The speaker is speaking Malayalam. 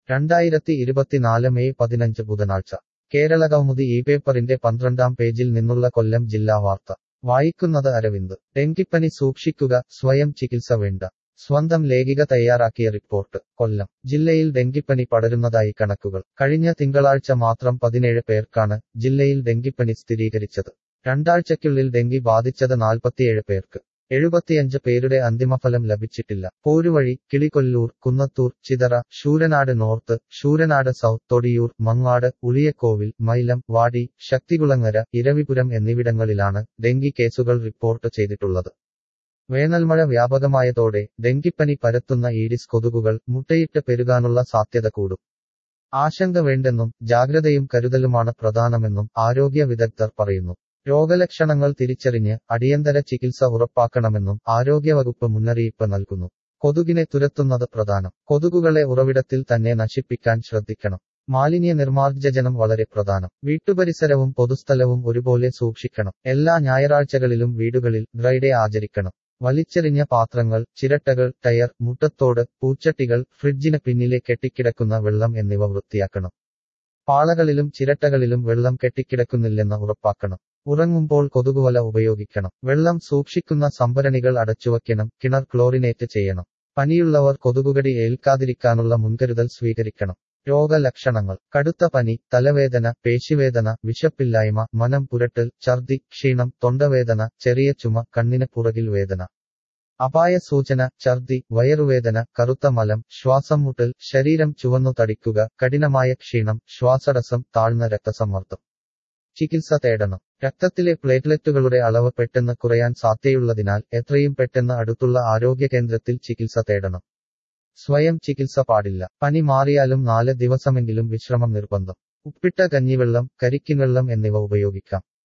രണ്ടായിരത്തി ഇരുപത്തിനാല് മെയ് പതിനഞ്ച് ബുധനാഴ്ച കേരള കൗമുദി ഈ പേപ്പറിന്റെ പന്ത്രണ്ടാം പേജിൽ നിന്നുള്ള കൊല്ലം ജില്ലാ വാർത്ത വായിക്കുന്നത് അരവിന്ദ് ഡെങ്കിപ്പനി സൂക്ഷിക്കുക സ്വയം ചികിത്സ വേണ്ട സ്വന്തം ലേഖിക തയ്യാറാക്കിയ റിപ്പോർട്ട് കൊല്ലം ജില്ലയിൽ ഡെങ്കിപ്പനി പടരുന്നതായി കണക്കുകൾ കഴിഞ്ഞ തിങ്കളാഴ്ച മാത്രം പതിനേഴ് പേർക്കാണ് ജില്ലയിൽ ഡെങ്കിപ്പനി സ്ഥിരീകരിച്ചത് രണ്ടാഴ്ചയ്ക്കുള്ളിൽ ഡെങ്കി ബാധിച്ചത് നാൽപ്പത്തിയേഴ് പേർക്ക് എഴുപത്തിയഞ്ച് പേരുടെ അന്തിമഫലം ലഭിച്ചിട്ടില്ല പോരുവഴി കിളികൊല്ലൂർ കുന്നത്തൂർ ചിതറ ശൂരനാട് നോർത്ത് ശൂരനാട് സൗത്ത് തൊടിയൂർ മങ്ങാട് ഉളിയക്കോവിൽ മൈലം വാടി ശക്തികുളങ്ങര ഇരവിപുരം എന്നിവിടങ്ങളിലാണ് ഡെങ്കി കേസുകൾ റിപ്പോർട്ട് ചെയ്തിട്ടുള്ളത് വേനൽമഴ വ്യാപകമായതോടെ ഡെങ്കിപ്പനി പരത്തുന്ന ഈഡിസ് കൊതുകുകൾ മുട്ടയിട്ട് പെരുകാനുള്ള സാധ്യത കൂടും ആശങ്ക വേണ്ടെന്നും ജാഗ്രതയും കരുതലുമാണ് പ്രധാനമെന്നും ആരോഗ്യ വിദഗ്ധർ പറയുന്നു രോഗലക്ഷണങ്ങൾ തിരിച്ചറിഞ്ഞ് അടിയന്തര ചികിത്സ ഉറപ്പാക്കണമെന്നും ആരോഗ്യവകുപ്പ് മുന്നറിയിപ്പ് നൽകുന്നു കൊതുകിനെ തുരത്തുന്നത് പ്രധാനം കൊതുകുകളെ ഉറവിടത്തിൽ തന്നെ നശിപ്പിക്കാൻ ശ്രദ്ധിക്കണം മാലിന്യ നിർമ്മാർജ്ജനം വളരെ പ്രധാനം വീട്ടുപരിസരവും പൊതുസ്ഥലവും ഒരുപോലെ സൂക്ഷിക്കണം എല്ലാ ഞായറാഴ്ചകളിലും വീടുകളിൽ ഡ്രൈഡേ ആചരിക്കണം വലിച്ചെറിഞ്ഞ പാത്രങ്ങൾ ചിരട്ടകൾ ടയർ മുട്ടത്തോട് പൂച്ചട്ടികൾ ഫ്രിഡ്ജിന് പിന്നിലെ കെട്ടിക്കിടക്കുന്ന വെള്ളം എന്നിവ വൃത്തിയാക്കണം പാളകളിലും ചിരട്ടകളിലും വെള്ളം കെട്ടിക്കിടക്കുന്നില്ലെന്ന് ഉറപ്പാക്കണം ഉറങ്ങുമ്പോൾ കൊതുകുവല ഉപയോഗിക്കണം വെള്ളം സൂക്ഷിക്കുന്ന സംഭരണികൾ അടച്ചുവയ്ക്കണം കിണർ ക്ലോറിനേറ്റ് ചെയ്യണം പനിയുള്ളവർ കൊതുകുകടി ഏൽക്കാതിരിക്കാനുള്ള മുൻകരുതൽ സ്വീകരിക്കണം രോഗലക്ഷണങ്ങൾ കടുത്ത പനി തലവേദന പേശിവേദന വിശപ്പില്ലായ്മ മനം പുരട്ടൽ ഛർദി ക്ഷീണം തൊണ്ടവേദന ചെറിയ ചുമ കണ്ണിന് പുറകിൽ വേദന അപായ സൂചന ഛർദി വയറുവേദന കറുത്ത മലം ശ്വാസം മുട്ടൽ ശരീരം ചുവന്നു തടിക്കുക കഠിനമായ ക്ഷീണം ശ്വാസടസം താഴ്ന്ന രക്തസമ്മർദ്ദം ചികിത്സ തേടണം രക്തത്തിലെ പ്ലേറ്റ്ലെറ്റുകളുടെ അളവ് പെട്ടെന്ന് കുറയാൻ സാധ്യതയുള്ളതിനാൽ എത്രയും പെട്ടെന്ന് അടുത്തുള്ള ആരോഗ്യ കേന്ദ്രത്തിൽ ചികിത്സ തേടണം സ്വയം ചികിത്സ പാടില്ല പനി മാറിയാലും നാല് ദിവസമെങ്കിലും വിശ്രമം നിർബന്ധം ഉപ്പിട്ട കഞ്ഞിവെള്ളം കരിക്കിൻവെള്ളം എന്നിവ ഉപയോഗിക്കാം